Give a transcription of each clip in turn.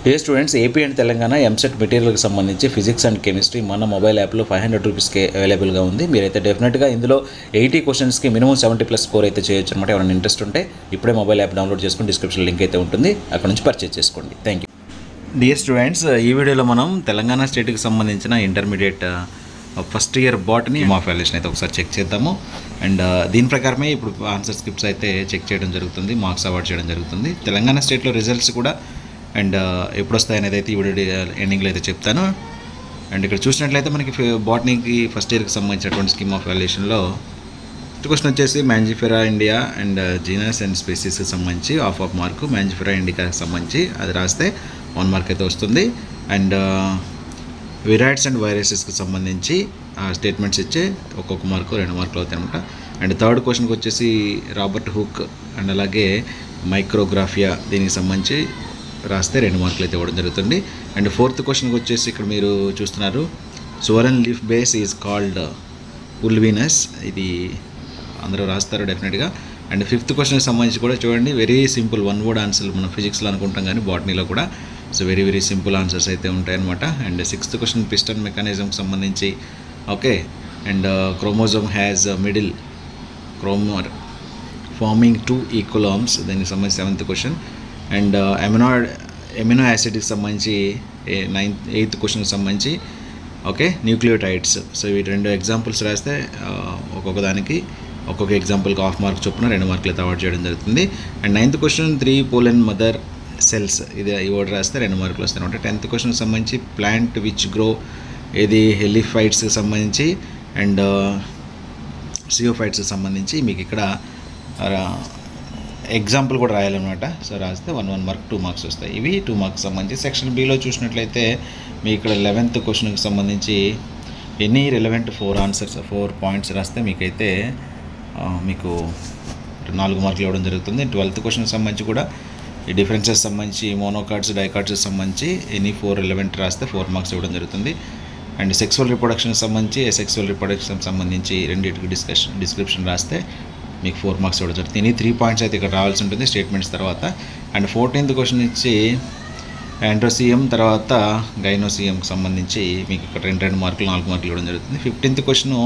A students AP and Telangana EAMCET మెటీరియల్కి సంబంధించి physics and chemistry మన మొబైల్ యాప్లో ఫైవ్ హండ్రెడ్ రూపీస్కి అవైలబుల్గా ఉంది మీరైతే డెఫినెట్గా ఇందులో ఎయిటీ క్వశ్చన్స్కి మినిమం సెవెంటీ ప్లస్ స్కోర్ అయితే చేయొచ్చు అనమాట ఎవరైనా ఇంట్రెస్ట్ ఉంటే ఇప్పుడే మొబైల్ యాప్ డౌన్లోడ్ చేసుకుని డిస్క్రిప్షన్ లింక్ అయితే ఉంటుంది అక్కడ నుంచి పర్చేస్ చేసుకోండి థ్యాంక్ యూ డియర్ స్టూడెంట్స్ ఈ వీడియోలో మనం తెలంగాణ స్టేట్కి సంబంధించిన ఇంటర్మీడియట్ ఫస్ట్ ఇయర్ బాట్ని మా వాల్యుయేషన్ అయితే ఒకసారి చెక్ చేద్దాము అండ్ దీని ప్రకారమే ఇప్పుడు ఆన్సర్ స్క్రిప్ట్స్ అయితే చెక్ చేయడం జరుగుతుంది మార్క్స్ అవార్డ్ చేయడం జరుగుతుంది తెలంగాణ స్టేట్లో రిజల్ట్స్ కూడా అండ్ ఎప్పుడు వస్తాయి అనేది అయితే ఈ వీడియో ఎండింగ్లో అయితే చెప్తాను అండ్ ఇక్కడ చూసినట్లయితే మనకి బాటనీకి ఫస్ట్ ఇయర్కి సంబంధించినటువంటి స్కీమ్ ఆఫ్ వాల్యుయేషన్లో ఫస్ట్ క్వశ్చన్ వచ్చేసి mangifera India and genus and స్పీసీస్కి సంబంధించి ఆఫ్ ఆఫ్ మార్కు మ్యాంజిఫెరా ఇండికాకి సంబంధించి అది రాస్తే వన్ మార్క్ అయితే వస్తుంది అండ్ విరాట్స్ అండ్ వైరసెస్కి సంబంధించి ఆ స్టేట్మెంట్స్ ఇచ్చే ఒక్కొక్క మార్కు రెండు మార్కులు అవుతాయి అనమాట అండ్ థర్డ్ క్వశ్చన్కి వచ్చేసి రాబర్ట్ హుక్ అండ్ అలాగే మైక్రోగ్రాఫియా దీనికి సంబంధించి రాస్తే రెండు మార్కులు అయితే ఇవ్వడం జరుగుతుంది అండ్ ఫోర్త్ క్వశ్చన్కి వచ్చేసి ఇక్కడ మీరు చూస్తున్నారు swollen leaf base is called pulvinus ఇది అందరూ రాస్తారు డెఫినెట్గా అండ్ ఫిఫ్త్ క్వశ్చన్కి సంబంధించి కూడా చూడండి very simple one word answer మనం ఫిజిక్స్లో అనుకుంటాం కానీ బాటనీలో కూడా so very very simple answers అయితే ఉంటాయన్నమాట అండ్ సిక్స్త్ క్వశ్చన్ పిస్టన్ మెకానిజంకి సంబంధించి okay and chromosome has middle క్రోమోర్ ఫార్మింగ్ టూ ఈక్వల్ ఆర్మ్స్ దానికి సంబంధించి seventh question and amino amino యాసిడ్కి సంబంధించి నైన్త్ ఎయిత్ క్వశ్చన్కి సంబంధించి ఓకే న్యూక్లియోటైడ్స్ సో వీటి రెండు ఎగ్జాంపుల్స్ రాస్తే ఒక్కొక్క దానికి ఒక్కొక్క ఎగ్జాంపుల్కి హాఫ్ మార్క్ చొప్పున రెండు మార్కులు అయితే అవార్డ్ చేయడం జరుగుతుంది and ninth question three pollen mother cells ఇది ఈ వర్డ్ రాస్తే రెండు మార్కులు వస్తాయి అనమాట టెన్త్ క్వశ్చన్కి సంబంధించి ప్లాంట్ విచ్ గ్రో ఇది హెలిఫైట్స్కి సంబంధించి అండ్ సియోఫైట్స్కి సంబంధించి మీకు ఇక్కడ ఎగ్జాంపుల్ కూడా రాయాలన్నమాట సో రాస్తే one one mark two marks వస్తాయి ఇవి టూ మార్క్స్ సంబంధించి సెక్షన్ బిలో చూసినట్లయితే మీ ఇక్కడ లెవెన్త్ క్వశ్చన్కి సంబంధించి any relevant four answers four points రాస్తే మీకైతే మీకు నాలుగు మార్కులు ఇవ్వడం జరుగుతుంది ట్వెల్త్ క్వశ్చన్కి సంబంధించి కూడా ఈ డిఫరెన్సెస్ సంబంధించి మోనోకార్డ్స్ డైకార్డ్స్ సంబంధించి ఎనీ ఫోర్ రిలవెంట్ రాస్తే ఫోర్ మార్క్స్ ఇవ్వడం జరుగుతుంది అండ్ సెక్సువల్ రిప్రొడక్షన్కి సంబంధించి సెక్సువల్ రిప్రొడక్షన్ సంబంధించి రెండింటికి డిస్కషన్ డిస్క్రిప్షన్ రాస్తే మీకు ఫోర్ మార్క్స్ ఇవ్వడం జరుగుతుంది ఎనీ త్రీ పాయింట్స్ అయితే ఇక్కడ రావాల్సి ఉంటుంది స్టేట్మెంట్స్ తర్వాత అండ్ ఫోర్టీన్త్ క్వశ్చన్ ఇచ్చి యాండ్రోసియం తర్వాత గైనోసియంకి సంబంధించి మీకు ఇక్కడ రెండు రెండు మార్కులు నాలుగు మార్కులు ఇవ్వడం జరుగుతుంది ఫిఫ్టీన్త్ క్వశ్చన్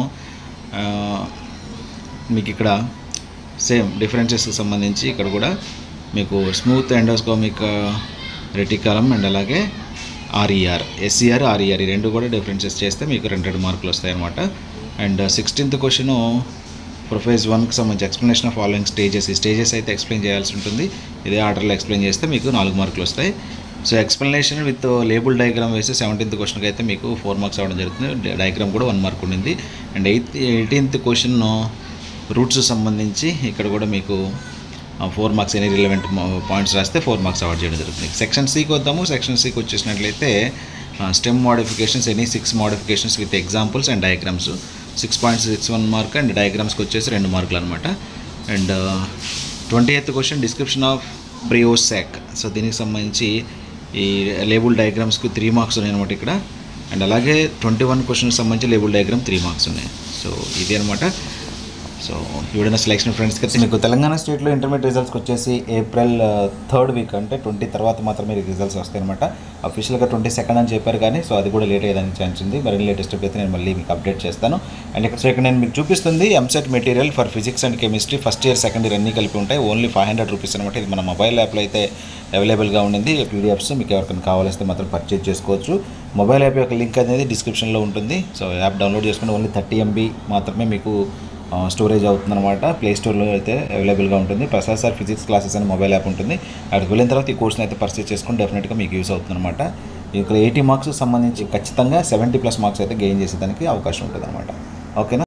మీకు ఇక్కడ సేమ్ డిఫరెన్సెస్కి సంబంధించి ఇక్కడ కూడా మీకు స్మూత్ ఎండోస్కోమిక్ రెటికాలం అండ్ అలాగే ఆర్ఈఆర్ ఎస్ఈఆర్ ఆర్ఈఆర్ ఈ రెండు కూడా డిఫరెన్సెస్ చేస్తే మీకు రెండు రెండు మార్కులు వస్తాయన్నమాట అండ్ సిక్స్టీన్త్ క్వశ్చన్ ప్రొఫైజ్ వన్కి సంబంధించి ఎక్స్ప్లెనేషన్ ఆఫ్ ఫాలోయింగ్ స్టేజెస్ ఈ స్టేజెస్ అయితే ఎక్స్ప్లెయిన్ చేయాల్సి ఉంటుంది ఇదే ఆర్డర్లో ఎక్స్ప్లెయిన్ చేస్తే మీకు నాలుగు మార్కులు వస్తాయి so explanation with label diagram వేసి సెవెంటీన్త్ క్వశ్చన్కి అయితే మీకు ఫోర్ మార్క్స్ అవ్వడం జరుగుతుంది డయాగ్రామ్ కూడా వన్ మార్క్ ఉండింది and eighth eighteenth question roots సంబంధించి ఇక్కడ కూడా మీకు four marks any relevant points రాస్తే ఫోర్ మార్క్స్ అవార్డ్ చేయడం జరుగుతుంది సెక్షన్ సికి వద్దాము సెక్షన్ సికి వచ్చేసినట్లయితే stem modifications any six modifications with examples and diagrams six point six one mark and డయాగ్రామ్స్కి వచ్చేసి రెండు మార్కులు అనమాట and twenty eighth question description of ప్రియోసాక్ సో దీనికి సంబంధించి ఈ లేబుల్ డయాగ్రామ్స్కి త్రీ మార్క్స్ ఉన్నాయి అనమాట ఇక్కడ అండ్ అలాగే ట్వంటీ వన్ క్వశ్చన్కి సంబంధించి లేబుల్ డయాగ్రామ్ త్రీ మార్క్స్ ఉన్నాయి సో ఇది అనమాట సో ఎవడైనా సెలెక్షన్ ఫ్రెండ్స్కి అయితే మీకు తెలంగాణ స్టేట్లో ఇంటర్మీడియట్ రిజల్ట్స్కి వచ్చేసి ఏప్రిల్ థర్డ్ వీక్ అంటే ట్వంటీ తర్వాత మాత్రమే రిజల్ట్స్ వస్తాయి అనమాట అఫీషియల్గా ట్వంటీ సెకండ్ అని చెప్పారు కానీ సో అది కూడా లేట్ అయ్యేదానికి ఛాన్స్ ఉంది మరి లేటెస్ట్ అయితే నేను మళ్ళీ మీకు అప్డేట్ చేస్తాను అండ్ ఇక్కడ సో ఇక్కడ నేను మీకు చూపిస్తుంది EAMCET material for physics and chemistry first year second year అన్నీ కలిపి ఉంటాయి ఓన్లీ ఫైవ్ హండ్రెడ్ రూపీస్ అనమాట ఇది మన మొబైల్ యాప్లో అయితే అవైలబుల్గా ఉండింది పీడిఎఫ్స్ మీకు ఎవరికైనా కావాలిస్తే మాత్రం పర్చేజ్ చేసుకోవచ్చు మొబైల్ యాప్ యొక్క లింక్ అనేది డిస్క్రిప్షన్లో ఉంటుంది సో యాప్ డౌన్లోడ్ చేసుకుని ఓన్లీ థర్టీ ఎంబీ మాత్రమే మీకు స్టోరేజ్ అవుతుందన్నమాట ప్లే స్టోర్లో అయితే అవైలబుల్గా ఉంటుంది ప్రసాద్ సార్ ఫిజిక్స్ క్లాసెస్ అని మొబైల్ యాప్ ఉంటుంది అక్కడికి వెళ్ళిన తర్వాత ఈ కోర్స్ని అయితే పర్చేస్ చేసుకుని డెఫినెట్గా మీకు యూస్ అవుతుందన్నమాట ఇక్కడ ఎయిటీ మార్క్స్ సంబంధించి ఖచ్చితంగా సెవెంటీ ప్లస్ మార్క్స్ అయితే గెయిన్ చేసేదానికి అవకాశం ఉంటుంది అనమాట ఓకేనా